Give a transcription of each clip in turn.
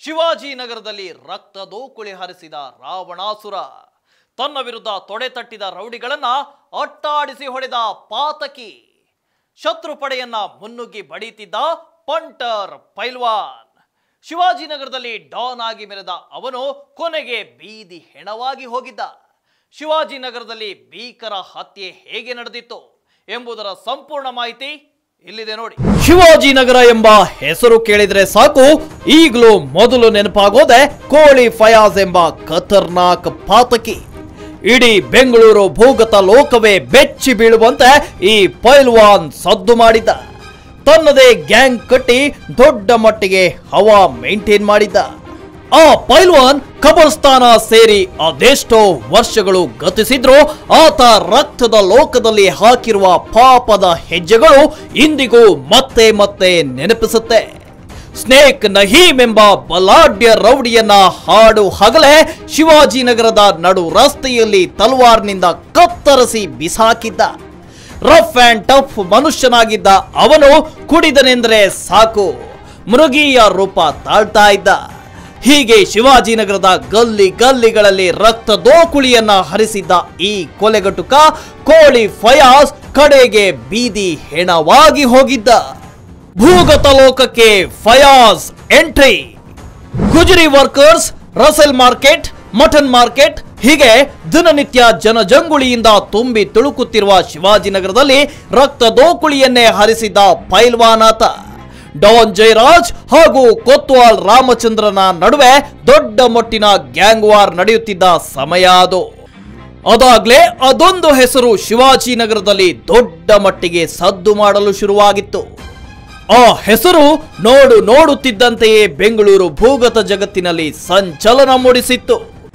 ಶಿವಾಜಿನಗರದಲ್ಲಿ ರಕ್ತ ದೋಕುಳಿ ಹರಿಸಿದ ರಾವಣಾಸುರ ತನ್ನ ವಿರುದ್ಧ ತೊಡೆ ತಟ್ಟಿದ ರೌಡಿಗಳನ್ನ ಅಟ್ಟಾಡಿಸಿ ಹೊಡೆದ ಪಾತಕಿ ಶತ್ರು ಪಡೆಯನ್ನ ಮುನ್ನುಗ್ಗಿ ಬಡೀತಿದ್ದ ಪಂಟರ್ ಪೈಲ್ವಾನ್ ಶಿವಾಜಿನಗರದಲ್ಲಿ ಡಾನ್ ಆಗಿ ಮೆರೆದ ಅವನು ಕೊನೆಗೆ ಬೀದಿ ಹೆಣವಾಗಿ ಹೋಗಿದ್ದ ಶಿವಾಜಿನಗರದಲ್ಲಿ ಭೀಕರ ಹತ್ಯೆ ಹೇಗೆ ನಡೆದಿತ್ತು ಎಂಬುದರ ಸಂಪೂರ್ಣ ಮಾಹಿತಿ ಇಲ್ಲಿದೆ ನೋಡಿ ಶಿವಾಜಿನಗರ ಎಂಬ ಹೆಸರು ಕೇಳಿದ್ರೆ ಸಾಕು ಈಗಲೂ ಮೊದಲು ನೆನಪಾಗೋದೆ ಕೋಳಿ ಫಯಾಜ್ ಎಂಬ ಖತರ್ನಾಕ್ ಪಾತಕಿ ಇಡೀ ಬೆಂಗಳೂರು ಭೂಗತ ಲೋಕವೇ ಬೆಚ್ಚಿ ಬೀಳುವಂತೆ ಈ ಪೈಲ್ವಾನ್ ಸದ್ದು ಮಾಡಿದ್ದ ತನ್ನದೇ ಗ್ಯಾಂಗ್ ಕಟ್ಟಿ ದೊಡ್ಡ ಮಟ್ಟಿಗೆ ಹವಾ ಮೇಂಟೈನ್ ಮಾಡಿದ್ದ ಆ ಪೈಲ್ವಾನ್ ಕಬರ್ಸ್ಥಾನ ಸೇರಿ ಅದೆಷ್ಟೋ ವರ್ಷಗಳು ಗತಿಸಿದ್ರು ಆತ ರಕ್ತದ ಲೋಕದಲ್ಲಿ ಹಾಕಿರುವ ಪಾಪದ ಹೆಜ್ಜೆಗಳು ಇಂದಿಗೂ ಮತ್ತೆ ಮತ್ತೆ ನೆನಪಿಸುತ್ತೆ ಸ್ನೇಕ್ ನಹೀಮ್ ಎಂಬ ಬಲಾಢ್ಯ ರೌಡಿಯನ್ನ ಹಾಡು ಹಗಲೇ ಶಿವಾಜಿನಗರದ ನಡು ರಸ್ತೆಯಲ್ಲಿ ತಲ್ವಾರ್ನಿಂದ ಕತ್ತರಿಸಿ ಬಿಸಾಕಿದ್ದ ರಫ್ ಅಂಡ್ ಟಫ್ ಮನುಷ್ಯನಾಗಿದ್ದ ಅವನು ಕುಡಿದನೆಂದರೆ ಸಾಕು ಮೃಗೀಯ ರೂಪ ತಾಳ್ತಾ ಇದ್ದ ಹೀಗೆ ಶಿವಾಜಿನಗರದ ಗಲ್ಲಿ ಗಲ್ಲಿಗಳಲ್ಲಿ ರಕ್ತ ದೋಕುಳಿಯನ್ನ ಹರಿಸಿದ್ದ ಈ ಕೊಲೆಗಟುಕ ಕೋಳಿ ಫಯಾಜ್ ಕಡೆಗೆ ಬೀದಿ ಹೆಣವಾಗಿ ಹೋಗಿದ್ದ ಭೂಗತ ಲೋಕಕ್ಕೆ ಫಯಾಜ್ ಎಂಟ್ರಿ ಗುಜರಿ workers Russell market mutton market ಹೀಗೆ ದಿನನಿತ್ಯ ಜನಜಂಗುಳಿಯಿಂದ ತುಂಬಿ ತುಳುಕುತ್ತಿರುವ ಶಿವಾಜಿನಗರದಲ್ಲಿ ರಕ್ತ ದೋಕುಳಿಯನ್ನೇ ಹರಿಸಿದ್ದ ಪೈಲ್ವಾನಾತ ಡಾನ್ ಜಯರಾಜ್ ಹಾಗೂ ಕೊತ್ವಾಲ್ ರಾಮಚಂದ್ರನ ನಡುವೆ ದೊಡ್ಡ ಮಟ್ಟಿನ ಗ್ಯಾಂಗ್ ವಾರ್ ನಡೆಯುತ್ತಿದ್ದ ಸಮಯ ಅದು ಅದಾಗ್ಲೇ ಅದೊಂದು ಹೆಸರು ಶಿವಾಜಿನಗರದಲ್ಲಿ ದೊಡ್ಡ ಮಟ್ಟಿಗೆ ಸದ್ದು ಮಾಡಲು ಶುರುವಾಗಿತ್ತು ಆ ಹೆಸರು ನೋಡು ನೋಡುತ್ತಿದ್ದಂತೆಯೇ ಬೆಂಗಳೂರು ಭೂಗತ ಜಗತ್ತಿನಲ್ಲಿ ಸಂಚಲನ ಮೂಡಿಸಿತ್ತು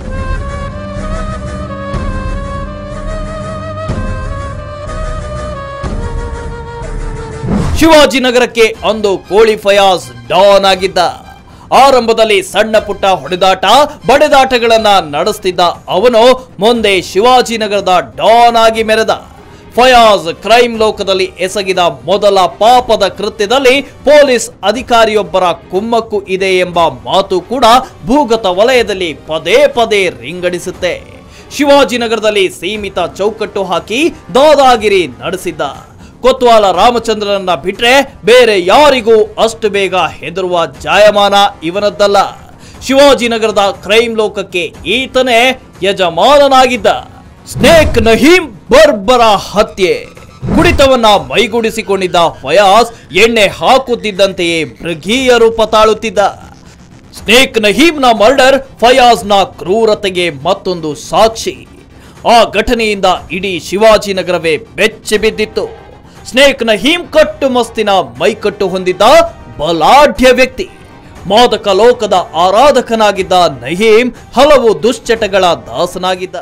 ಶಿವಾಜಿನಗರಕ್ಕೆ ಅಂದು ಕೋಳಿ ಫಯಾಜ್ ಡಾನ್ ಆಗಿದ್ದ ಆರಂಭದಲ್ಲಿ ಸಣ್ಣ ಪುಟ್ಟ ಹೊಡೆದಾಟ ಬಡೆದಾಟಗಳನ್ನ ನಡೆಸ್ತಿದ್ದ ಅವನು ಮುಂದೆ ಶಿವಾಜಿನಗರದ ಡಾನ್ ಆಗಿ ಮೆರೆದ ಫಯಾಜ್ ಕ್ರೈಮ್ ಲೋಕದಲ್ಲಿ ಎಸಗಿದ ಮೊದಲ ಪಾಪದ ಕೃತ್ಯದಲ್ಲಿ ಪೊಲೀಸ್ ಅಧಿಕಾರಿಯೊಬ್ಬರ ಕುಮ್ಮಕ್ಕು ಇದೆ ಎಂಬ ಮಾತು ಕೂಡ ಭೂಗತ ವಲಯದಲ್ಲಿ ಪದೇ ಪದೇ ರಿಂಗಡಿಸುತ್ತೆ ಶಿವಾಜಿನಗರದಲ್ಲಿ ಸೀಮಿತ ಚೌಕಟ್ಟು ಹಾಕಿ ದಾದಾಗಿರಿ ನಡೆಸಿದ್ದ ಕೊತ್ವಾಲ ರಾಮಚಂದ್ರನನ್ನ ಬಿಟ್ರೆ ಬೇರೆ ಯಾರಿಗೂ ಅಷ್ಟು ಬೇಗ ಹೆದರುವ ಜಾಯಮಾನ ಇವನದ್ದಲ್ಲ ಶಿವಾಜಿನಗರದ ಕ್ರೈಮ್ ಲೋಕಕ್ಕೆ ಈತನೇ ಯಜಮಾನನಾಗಿದ್ದ ಸ್ನೇಕ್ ನಹೀಂ ಬರ್ಬರ ಹತ್ಯೆ ಕುಡಿತವನ್ನ ಮೈಗೂಡಿಸಿಕೊಂಡಿದ್ದ ಫಯಾಜ್ ಎಣ್ಣೆ ಹಾಕುತ್ತಿದ್ದಂತೆಯೇ ಮೃಗೀಯ ರೂಪ ತಾಳುತ್ತಿದ್ದ ಸ್ನೇಕ್ ನಹೀಮ್ನ ಮರ್ಡರ್ ಫಯಾಜ್ನ ಕ್ರೂರತೆಗೆ ಮತ್ತೊಂದು ಸಾಕ್ಷಿ ಆ ಘಟನೆಯಿಂದ ಇಡೀ ಶಿವಾಜಿನಗರವೇ ಬೆಚ್ಚಿ ಬಿದ್ದಿತ್ತು ಸ್ನೇಕ್ ನಹೀಮ್ ಕಟ್ಟು ಮಸ್ತಿನ ಮೈಕಟ್ಟು ಹೊಂದಿದ್ದ ಬಲಾಢ್ಯ ವ್ಯಕ್ತಿ ಮಾದಕ ಲೋಕದ ಆರಾಧಕನಾಗಿದ್ದ ನಹೀಮ್ ಹಲವು ದುಶ್ಚಟಗಳ ದಾಸನಾಗಿದ್ದ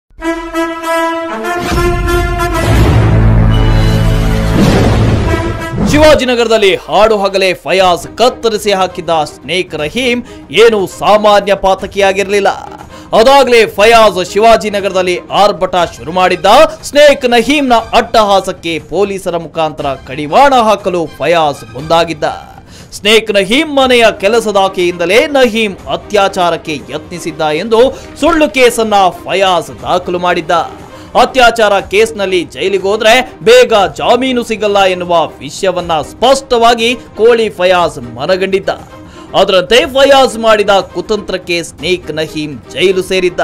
ಶಿವಾಜಿನಗರದಲ್ಲಿ ಹಾಡು ಹಗಲೇ ಫಯಾಜ್ ಕತ್ತರಿಸಿ ಹಾಕಿದ್ದ ಸ್ನೇಕ್ ರಹೀಂ ಏನು ಸಾಮಾನ್ಯ ಪಾತಕಿಯಾಗಿರಲಿಲ್ಲ ಅದಾಗಲೇ ಫಯಾಜ್ ಶಿವಾಜಿನಗರದಲ್ಲಿ ಆರ್ಭಟ ಶುರು ಮಾಡಿದ್ದ ಸ್ನೇಕ್ ನಹೀಂನ ಅಟ್ಟಹಾಸಕ್ಕೆ ಪೊಲೀಸರ ಮುಖಾಂತರ ಕಡಿವಾಣ ಹಾಕಲು ಫಯಾಜ್ ಮುಂದಾಗಿದ್ದ ಸ್ನೇಕ್ ನಹೀಂ ಮನೆಯ ಕೆಲಸದಾಕೆಯಿಂದಲೇ ನಹೀಂ ಅತ್ಯಾಚಾರಕ್ಕೆ ಯತ್ನಿಸಿದ್ದ ಎಂದು ಸುಳ್ಳು ಕೇಸನ್ನ ಫಯಾಜ್ ದಾಖಲು ಮಾಡಿದ್ದ ಅತ್ಯಾಚಾರ ಕೇಸ್ನಲ್ಲಿ ಜೈಲಿಗೆ ಹೋದ್ರೆ ಬೇಗ ಜಾಮೀನು ಸಿಗಲ್ಲ ಎನ್ನುವ ವಿಷಯವನ್ನ ಸ್ಪಷ್ಟವಾಗಿ ಕೋಳಿ ಫಯಾಜ್ ಮನಗಂಡಿದ್ದ ಅದರಂತೆ ಫಯಾಜ್ ಮಾಡಿದ ಕುತಂತ್ರಕ್ಕೆ ಸ್ನೇಕ್ ನಹೀಂ ಜೈಲು ಸೇರಿದ್ದ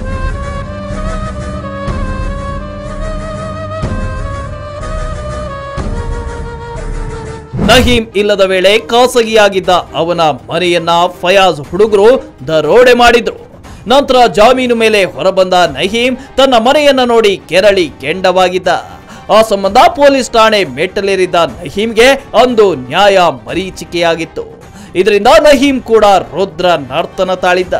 ನಹೀಂ ಇಲ್ಲದ ವೇಳೆ ಖಾಸಗಿಯಾಗಿದ್ದ ಅವನ ಮನೆಯನ್ನ ಫಯಾಜ್ ಹುಡುಗರು ದರೋಡೆ ಮಾಡಿದ್ರು ನಂತರ ಜಾಮೀನು ಮೇಲೆ ಹೊರಬಂದ ನಹೀಂ ತನ್ನ ಮನೆಯನ್ನ ನೋಡಿ ಕೆರಳಿ ಕೆಂಡವಾಗಿದ್ದ ಆ ಸಂಬಂಧ ಪೊಲೀಸ್ ಠಾಣೆ ಮೆಟ್ಟಲೇರಿದ್ದ ನಹೀಂಗೆ ಅಂದು ನ್ಯಾಯ ಮರೀಚಿಕೆಯಾಗಿತ್ತು ಇದರಿಂದ ನಹೀಂ ಕೂಡ ರುದ್ರ ನರ್ತನ ತಾಳಿದ್ದ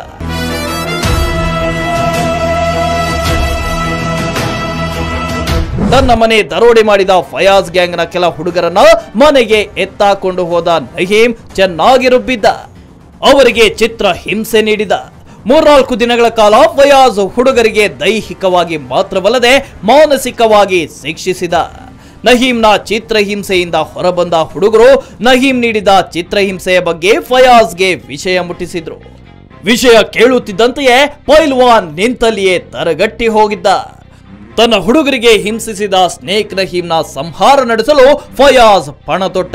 ತನ್ನ ಮನೆ ದರೋಡೆ ಮಾಡಿದ ಫಯಾಜ್ ಗ್ಯಾಂಗ್ನ ಕೆಲ ಹುಡುಗರನ್ನ ಮನೆಗೆ ಎತ್ತಾಕೊಂಡು ಹೋದ ನಹೀಂ ಚೆನ್ನಾಗಿ ರುಬ್ಬಿದ್ದ ಅವರಿಗೆ ಚಿತ್ರ ಹಿಂಸೆ ನೀಡಿದ ಮೂರ್ನಾಲ್ಕು ದಿನಗಳ ಕಾಲ ಫಯಾಜ್ ಹುಡುಗರಿಗೆ ದೈಹಿಕವಾಗಿ ಮಾತ್ರವಲ್ಲದೆ ಮಾನಸಿಕವಾಗಿ ಶಿಕ್ಷಿಸಿದ ನಹೀಂನ ಚಿತ್ರಹಿಂಸೆಯಿಂದ ಹೊರಬಂದ ಹುಡುಗರು ನಹೀಂ ನೀಡಿದ ಚಿತ್ರಹಿಂಸೆಯ ಬಗ್ಗೆ ಫಯಾಜ್ಗೆ ವಿಷಯ ಮುಟ್ಟಿಸಿದ್ರು ವಿಷಯ ಕೇಳುತ್ತಿದ್ದಂತೆಯೇ ಪೈಲ್ವಾನ್ ನಿಂತಲ್ಲಿಯೇ ತರಗಟ್ಟಿ ಹೋಗಿದ್ದ ತನ್ನ ಹುಡುಗರಿಗೆ ಹಿಂಸಿಸಿದ ಸ್ನೇಕ್ ನಹೀಂನ ಸಂಹಾರ ನಡೆಸಲು ಫಯಾಜ್ ಪಣ ತೊಟ್ಟ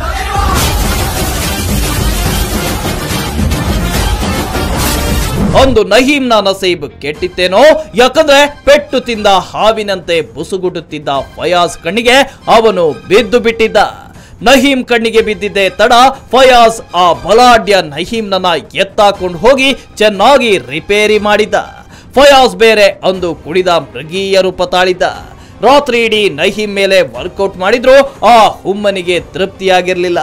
ಒಂದು ನಹೀಂನ ನಸೀಬ್ ಕೆಟ್ಟಿತ್ತೇನೋ ಯಾಕಂದ್ರೆ ಪೆಟ್ಟು ತಿಂದ ಹಾವಿನಂತೆ ಬುಸುಗುಡುತ್ತಿದ್ದ ಫಯಾಜ್ ಕಣ್ಣಿಗೆ ಅವನು ಬಿದ್ದು ಬಿಟ್ಟಿದ್ದ ನಹೀಂ ಕಣ್ಣಿಗೆ ಬಿದ್ದಿದ್ದೆ ತಡ ಫಯಾಜ್ ಆ ಬಲಾಢ್ಯ ನಹೀಂನನ್ನ ಎತ್ತಾಕೊಂಡು ಹೋಗಿ ಚೆನ್ನಾಗಿ ರಿಪೇರಿ ಮಾಡಿದ್ದ ಫಯಾಜ್ ಬೇರೆ ಅಂದು ಕುಡಿದ ಮೃಗೀಯ ರೂಪ ತಾಳಿದ್ದ ರಾತ್ರಿ ಇಡೀ ನಹೀಂ ಮೇಲೆ ವರ್ಕೌಟ್ ಮಾಡಿದ್ರು ಆ ಹುಮ್ಮನಿಗೆ ತೃಪ್ತಿಯಾಗಿರ್ಲಿಲ್ಲ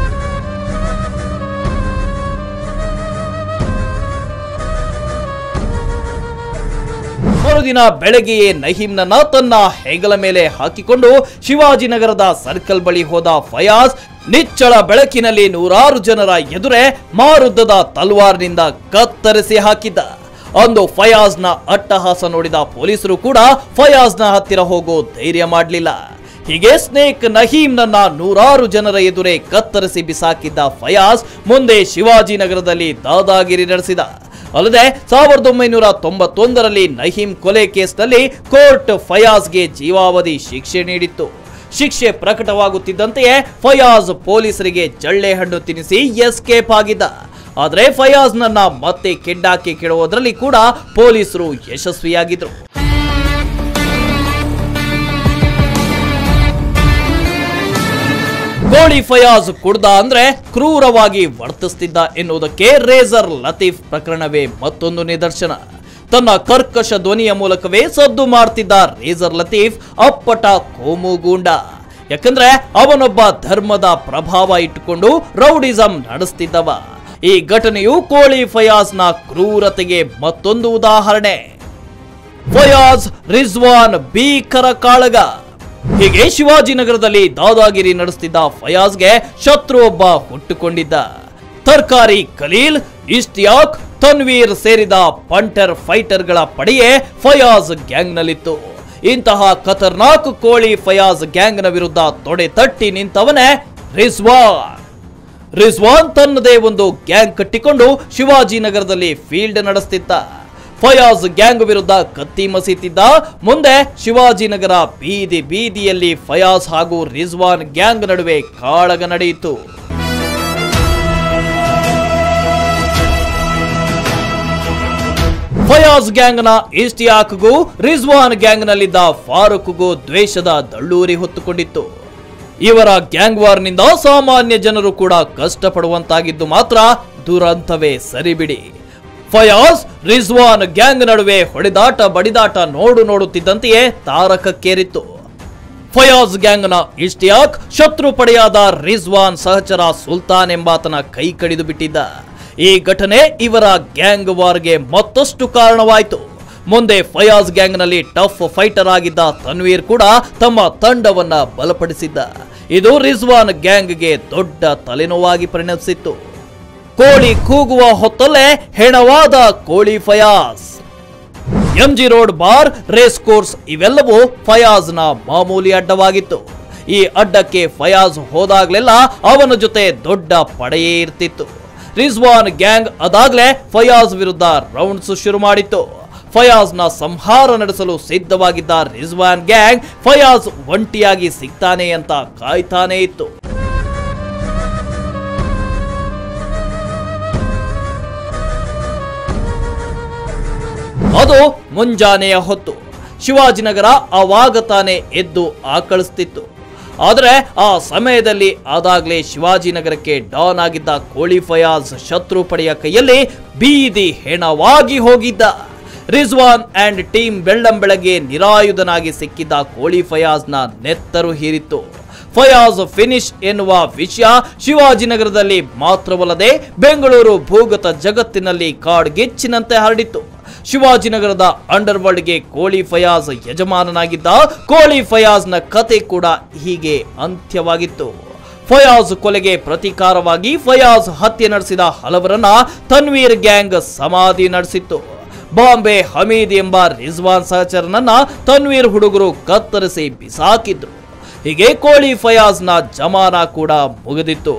ಮರುದಿನ ಬೆಳಗ್ಗೆಯೇ ನಹೀಂನನ್ನ ತನ್ನ ಹೆಗಲ ಮೇಲೆ ಹಾಕಿಕೊಂಡು ಶಿವಾಜಿನಗರದ ಸರ್ಕಲ್ ಬಳಿ ಹೋದ ಫಯಾಜ್ ನಿಚ್ಚಳ ಬೆಳಕಿನಲ್ಲಿ ನೂರಾರು ಜನರ ಎದುರೇ ಮಾರುದ್ದದ ತಲ್ವಾರ್ನಿಂದ ಕತ್ತರಿಸಿ ಹಾಕಿದ್ದ ಅಂದು ಫಯಾಜ್ನ ಅಟ್ಟಹಾಸ ನೋಡಿದ ಪೊಲೀಸರು ಕೂಡ ಫಯಾಜ್ನ ಹತ್ತಿರ ಹೋಗೋ ಧೈರ್ಯ ಮಾಡಲಿಲ್ಲ ಹೀಗೆ ಸ್ನೇಕ್ ನಹೀಂನನ್ನ ನೂರಾರು ಜನರ ಎದುರೇ ಕತ್ತರಿಸಿ ಬಿಸಾಕಿದ್ದ ಫಯಾಜ್ ಮುಂದೆ ಶಿವಾಜಿನಗರದಲ್ಲಿ ದಾದಾಗಿರಿ ನಡೆಸಿದ ಅಲ್ಲದೆ ಸಾವಿರದ ಒಂಬೈನೂರ ತೊಂಬತ್ತೊಂದರಲ್ಲಿ ನಹೀಂ ಕೊಲೆ ಕೇಸ್ನಲ್ಲಿ ಕೋರ್ಟ್ ಫಯಾಜ್ಗೆ ಜೀವಾವಧಿ ಶಿಕ್ಷೆ ನೀಡಿತ್ತು ಶಿಕ್ಷೆ ಪ್ರಕಟವಾಗುತ್ತಿದ್ದಂತೆಯೇ ಫಯಾಜ್ ಪೊಲೀಸರಿಗೆ ಜಳ್ಳೆ ಹಣ್ಣು ತಿನ್ನಿಸಿ ಎಸ್ಕೇಪ್ ಆಗಿದ್ದ ಆದರೆ ಫಯಾಜ್ನನ್ನ ಮತ್ತೆ ಕೆಡ್ಡಾಕಿ ಕೆಡುವುದರಲ್ಲಿ ಕೂಡ ಪೊಲೀಸರು ಯಶಸ್ವಿಯಾಗಿದ್ರು ಗೋಳಿ ಫಯಾಜ್ ಕುಡ್ದ ಅಂದ್ರೆ ಕ್ರೂರವಾಗಿ ವರ್ತಿಸ್ತಿದ್ದ ಎನ್ನುವುದಕ್ಕೆ ರೇಜರ್ ಲತೀಫ್ ಪ್ರಕರಣವೇ ಮತ್ತೊಂದು ನಿದರ್ಶನ ತನ್ನ ಕರ್ಕಶ ಧ್ವನಿಯ ಮೂಲಕವೇ ಸದ್ದು ಮಾಡ್ತಿದ್ದ ರೇಜರ್ ಲತೀಫ್ ಅಪ್ಪಟ ಕೋಮುಗೂಂಡ ಯಾಕಂದ್ರೆ ಅವನೊಬ್ಬ ಧರ್ಮದ ಪ್ರಭಾವ ಇಟ್ಟುಕೊಂಡು ರೌಡಿಸಂ ನಡೆಸ್ತಿದ್ದವ ಈ ಘಟನೆಯು ಕೋಳಿ ಫಯಾಜ್ನ ಕ್ರೂರತೆಗೆ ಮತ್ತೊಂದು ಉದಾಹರಣೆ ಫಯಾಜ್ ರಿಜ್ವಾನ್ ಭೀಕರ ಕಾಳಗ ಹೀಗೆ ಶಿವಾಜಿನಗರದಲ್ಲಿ ದಾದಾಗಿರಿ ನಡೆಸ್ತಿದ್ದ ಫಯಾಜ್ಗೆ ಶತ್ರು ಒಬ್ಬ ಹುಟ್ಟುಕೊಂಡಿದ್ದ ತರ್ಕಾರಿ ಖಲೀಲ್ ಇಷ್ತಿಯಾಕ್ ತನ್ವೀರ್ ಸೇರಿದ ಪಂಟರ್ ಫೈಟರ್ಗಳ ಪಡೆಯೇ ಫಯಾಜ್ ಗ್ಯಾಂಗ್ನಲ್ಲಿತ್ತು ಇಂತಹ ಖತರ್ನಾಕ್ ಕೋಳಿ ಫಯಾಜ್ ಗ್ಯಾಂಗ್ನ ವಿರುದ್ಧ ತೊಡೆ ತಟ್ಟಿ ನಿಂತವನೇ ರಿಜ್ವಾನ್ ರಿಜ್ವಾನ್ ತನ್ನದೇ ಒಂದು ಗ್ಯಾಂಗ್ ಕಟ್ಟಿಕೊಂಡು ಶಿವಾಜಿನಗರದಲ್ಲಿ ಫೀಲ್ಡ್ ನಡೆಸ್ತಿದ್ದ ಫಯಾಜ್ ಗ್ಯಾಂಗ್ ವಿರುದ್ಧ ಕತ್ತಿ ಮಸೀತಿದ್ದ ಮುಂದೆ ಶಿವಾಜಿನಗರ ಬೀದಿ ಬೀದಿಯಲ್ಲಿ ಫಯಾಜ್ ಹಾಗೂ ರಿಜ್ವಾನ್ ಗ್ಯಾಂಗ್ ನಡುವೆ ಕಾಳಗ ನಡೆಯಿತು ಫಯಾಜ್ ಗ್ಯಾಂಗ್ನ ಇಸ್ಟಿಯಾಕ್ಗೂ ರಿಜ್ವಾನ್ ಗ್ಯಾಂಗ್ನಲ್ಲಿದ್ದ ಫಾರೂಕ್ಗೂ ದ್ವೇಷದ ದಳ್ಳೂರಿ ಹೊತ್ತುಕೊಂಡಿತ್ತು ಇವರ ಗ್ಯಾಂಗ್ ವಾರ್ನಿಂದ ಸಾಮಾನ್ಯ ಜನರು ಕೂಡ ಕಷ್ಟಪಡುವಂತಾಗಿದ್ದು ಮಾತ್ರ ದುರಂತವೇ ಸರಿಬಿಡಿ ಫಯಾಜ್ ರಿಜ್ವಾನ್ ಗ್ಯಾಂಗ್ ನಡುವೆ ಹೊಡೆದಾಟ ಬಡಿದಾಟ ನೋಡು ನೋಡುತ್ತಿದ್ದಂತೆಯೇ ತಾರಕಕ್ಕೇರಿತ್ತು ಫಯಾಜ್ ಗ್ಯಾಂಗ್ನ ಇಷ್ಟಿಯಾಕ್ ಶತ್ರು ಪಡೆಯಾದ ರಿಜ್ವಾನ್ ಸಹಚರ ಸುಲ್ತಾನ್ ಎಂಬಾತನ ಕೈ ಕಡಿದು ಬಿಟ್ಟಿದ್ದ ಈ ಘಟನೆ ಇವರ ಗ್ಯಾಂಗ್ ವಾರ್ಗೆ ಮತ್ತಷ್ಟು ಕಾರಣವಾಯಿತು ಮುಂದೆ ಫಯಾಜ್ ಗ್ಯಾಂಗ್ನಲ್ಲಿ ಟಫ್ ಫೈಟರ್ ಆಗಿದ್ದ ತನ್ವೀರ್ ಕೂಡ ತಮ್ಮ ತಂಡವನ್ನ ಬಲಪಡಿಸಿದ್ದ ಇದು ರಿಜ್ವಾನ್ ಗ್ಯಾಂಗ್ಗೆ ದೊಡ್ಡ ತಲೆನೋವಾಗಿ ಪರಿಣಮಿಸಿತ್ತು ಕೋಳಿ ಕೂಗುವ ಹೊತ್ತಲ್ಲೇ ಹೆಣವಾದ ಕೋಳಿ Fayaz MG road bar race course ಇವೆಲ್ಲವೂ ಫಯಾಜ್ನ ಮಾಮೂಲಿ ಅಡ್ಡವಾಗಿತ್ತು ಈ ಅಡ್ಡಕ್ಕೆ ಫಯಾಜ್ ಹೋದಾಗ್ಲೆಲ್ಲ ಅವನ ಜೊತೆ ದೊಡ್ಡ ಪಡೆಯೇ ಇರ್ತಿತ್ತು ರಿಜ್ವಾನ್ ಗ್ಯಾಂಗ್ ಅದಾಗ್ಲೇ ಫಯಾಜ್ ವಿರುದ್ಧ ರೌಂಡ್ಸ್ ಶುರು ಮಾಡಿತ್ತು ಫಯಾಜ್ನ ಸಂಹಾರ ನಡೆಸಲು ಸಿದ್ಧವಾಗಿದ್ದ ರಿಜ್ವಾನ್ ಗ್ಯಾಂಗ್ ಫಯಾಜ್ ಒಂಟಿಯಾಗಿ ಸಿಗ್ತಾನೆ ಅಂತ ಕಾಯ್ತಾನೇ ಇತ್ತು ಅದು ಮುಂಜಾನೆಯ ಹೊತ್ತು ಶಿವಾಜಿನಗರ ಆವಾಗ ತಾನೇ ಎದ್ದು ಆಕಳಿಸ್ತಿತ್ತು ಆದರೆ ಆ ಸಮಯದಲ್ಲಿ ಆದಾಗ್ಲೇ ಶಿವಾಜಿನಗರಕ್ಕೆ ಡಾನ್ ಆಗಿದ್ದ ಕೋಳಿ ಫಯಾಜ್ ಶತ್ರು ಪಡೆಯ ಕೈಯಲ್ಲಿ ಬೀದಿ ಹೆಣವಾಗಿ ಹೋಗಿದ್ದ ರಿಜ್ವಾನ್ ಅಂಡ್ ಟೀಮ್ ಬೆಳ್ಳಂಬೆಳಗ್ಗೆ ನಿರಾಯುಧನಾಗಿ ಸಿಕ್ಕಿದ್ದ ಕೋಳಿ ಫಯಾಜ್ನ ನೆತ್ತರು ಹೀರಿತ್ತು ಫಯಾಜ್ ಫಿನಿಶ್ ಎನ್ನುವ ವಿಷಯ ಶಿವಾಜಿನಗರದಲ್ಲಿ ಮಾತ್ರವಲ್ಲದೆ ಬೆಂಗಳೂರು ಭೂಗತ ಜಗತ್ತಿನಲ್ಲಿ ಕಾಡ್ಗಿಚ್ಚಿನಂತೆ ಹರಡಿತ್ತು ಶಿವಾಜಿನಗರದ ಅಂಡರ್ ವರ್ಲ್ಡ್ಗೆ ಕೋಳಿ ಫಯಾಜ್ ಯಜಮಾನನಾಗಿದ್ದ ಕೋಳಿ ಫಯಾಜ್ನ ಕತೆ ಕೂಡ ಹೀಗೆ ಅಂತ್ಯವಾಗಿತ್ತು ಫಯಾಜ್ ಕೊಲೆಗೆ ಪ್ರತೀಕಾರವಾಗಿ ಫಯಾಜ್ ಹತ್ಯೆ ನಡೆಸಿದ ಹಲವರನ್ನ ತನ್ವೀರ್ ಗ್ಯಾಂಗ್ ಸಮಾಧಿ ನಡೆಸಿತ್ತು ಬಾಂಬೆ ಹಮೀದ್ ಎಂಬ ರಿಜ್ವಾನ್ ಸಹಚರನನ್ನ ತನ್ವೀರ್ ಹುಡುಗರು ಕತ್ತರಿಸಿ ಬಿಸಾಕಿದ್ರು ಹೀಗೆ ಕೋಳಿ ಫಯಾಜ್ನ ಜಮಾನ ಕೂಡ ಮುಗಿದಿತ್ತು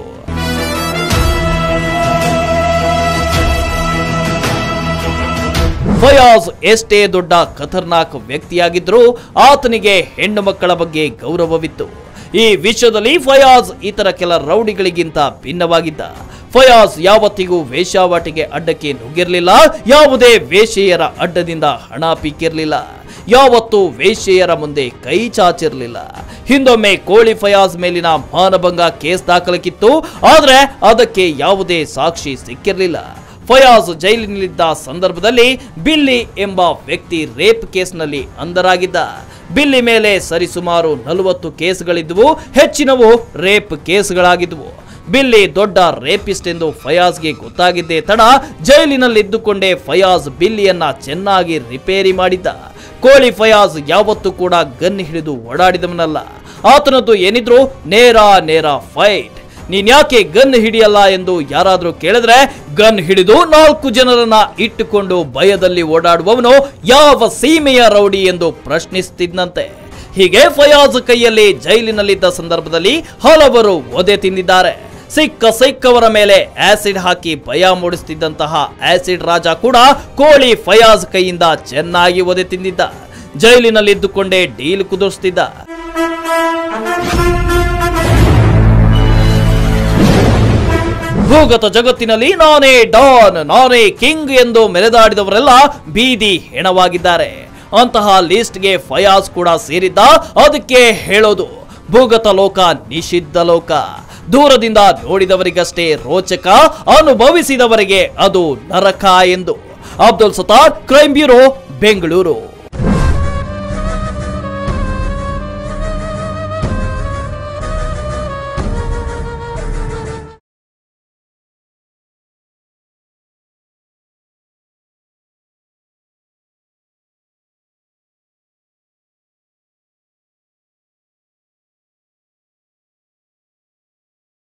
ಫಯಾಜ್ ಎಷ್ಟೇ ದೊಡ್ಡ ಖತರ್ನಾಕ್ ವ್ಯಕ್ತಿಯಾಗಿದ್ರೂ ಆತನಿಗೆ ಹೆಣ್ಣು ಮಕ್ಕಳ ಬಗ್ಗೆ ಗೌರವವಿತ್ತು ಈ ವಿಷಯದಲ್ಲಿ ಫಯಾಜ್ ಇತರ ಕೆಲ ರೌಡಿಗಳಿಗಿಂತ ಭಿನ್ನವಾಗಿದ್ದ ಫಯಾಜ್ ಯಾವತ್ತಿಗೂ ವೇಶ್ಯಾವಾಟಿಗೆ ಅಡ್ಡಕ್ಕೆ ನುಗ್ಗಿರ್ಲಿಲ್ಲ ಯಾವುದೇ ವೇಶ್ಯೆಯರ ಅಡ್ಡದಿಂದ ಹಣ ಪೀಕಿರ್ಲಿಲ್ಲ ಯಾವತ್ತೂ ವೇಶ್ಯೆಯರ ಮುಂದೆ ಕೈ ಚಾಚಿರ್ಲಿಲ್ಲ ಹಿಂದೊಮ್ಮೆ ಕೋಳಿ ಫಯಾಜ್ ಮೇಲಿನ ಮಾನಭಂಗ ಕೇಸ್ ದಾಖಲಿಕ್ಕಿತ್ತು ಆದ್ರೆ ಅದಕ್ಕೆ ಯಾವುದೇ ಸಾಕ್ಷಿ ಸಿಕ್ಕಿರಲಿಲ್ಲ ಫಯಾಜ್ ಜೈಲಿನಲ್ಲಿದ್ದ ಸಂದರ್ಭದಲ್ಲಿ ಬಿಲ್ಲಿ ಎಂಬ ವ್ಯಕ್ತಿ ರೇಪ್ ಕೇಸ್ನಲ್ಲಿ ಅಂಧರಾಗಿದ್ದ ಬಿಲ್ಲಿ ಮೇಲೆ ಸರಿಸುಮಾರು ನಲವತ್ತು ಕೇಸ್ಗಳಿದ್ವು ಹೆಚ್ಚಿನವು ರೇಪ್ ಕೇಸ್ಗಳಾಗಿದ್ವು ಬಿಲ್ಲಿ ದೊಡ್ಡ ರೇಪಿಸ್ಟ್ ಎಂದು ಫಯಾಜ್ಗೆ ಗೊತ್ತಾಗಿದ್ದೇ ತಡ ಜೈಲಿನಲ್ಲಿದ್ದುಕೊಂಡೇ ಫಯಾಜ್ ಬಿಲ್ಲಿಯನ್ನ ಚೆನ್ನಾಗಿ ರಿಪೇರಿ ಮಾಡಿದ್ದ ಕೋಳಿ ಫಯಾಜ್ ಯಾವತ್ತೂ ಕೂಡ ಗನ್ ಹಿಡಿದು ಓಡಾಡಿದವನಲ್ಲ ಆತನದ್ದು ಏನಿದ್ರು ನೇರ ನೇರ ಫೈಟ್ ನೀನ್ ಯಾಕೆ ಗನ್ ಹಿಡಿಯಲ್ಲ ಎಂದು ಯಾರಾದ್ರೂ ಕೇಳಿದ್ರೆ ಗನ್ ಹಿಡಿದು ನಾಲ್ಕು ಜನರನ್ನ ಇಟ್ಟುಕೊಂಡು ಭಯದಲ್ಲಿ ಓಡಾಡುವವನು ಯಾವ ಸೀಮೆಯ ರೌಡಿ ಎಂದು ಪ್ರಶ್ನಿಸುತ್ತಿದ್ದಂತೆ ಹೀಗೆ ಫಯಾಜ್ ಕೈಯಲ್ಲಿ ಜೈಲಿನಲ್ಲಿದ್ದ ಸಂದರ್ಭದಲ್ಲಿ ಹಲವರು ಒದೆ ತಿಂದಿದ್ದಾರೆ ಸಿಕ್ಕ ಸಿಕ್ಕವರ ಮೇಲೆ ಆಸಿಡ್ ಹಾಕಿ ಭಯ ಮೂಡಿಸುತ್ತಿದ್ದಂತಹ ಆಸಿಡ್ ರಾಜ ಕೂಡ ಕೋಳಿ ಫಯಾಜ್ ಕೈಯಿಂದ ಚೆನ್ನಾಗಿ ಒದೆ ತಿಂದಿದ್ದ ಜೈಲಿನಲ್ಲಿದ್ದುಕೊಂಡೇ ಡೀಲ್ ಕುದುರಿಸ್ತಿದ್ದ ಭೂಗತ ಜಗತ್ತಿನಲ್ಲಿ ನಾನೇ ಡಾನ್ ನಾನೇ ಕಿಂಗ್ ಎಂದು ಮೆರೆದಾಡಿದವರೆಲ್ಲ ಬೀದಿ ಹೆಣವಾಗಿದ್ದಾರೆ ಅಂತಹ ಲಿಸ್ಟ್ಗೆ ಫಯಾಜ್ ಕೂಡ ಸೇರಿದ್ದ ಅದಕ್ಕೆ ಹೇಳೋದು ಭೂಗತ ಲೋಕ ನಿಷಿದ್ಧ ಲೋಕ ದೂರದಿಂದ ನೋಡಿದವರಿಗಷ್ಟೇ ರೋಚಕ ಅನುಭವಿಸಿದವರಿಗೆ ಅದು ನರಕ ಎಂದು ಅಬ್ದುಲ್ ಸತಾರ್ ಕ್ರೈಮ್ ಬ್ಯೂರೋ ಬೆಂಗಳೂರು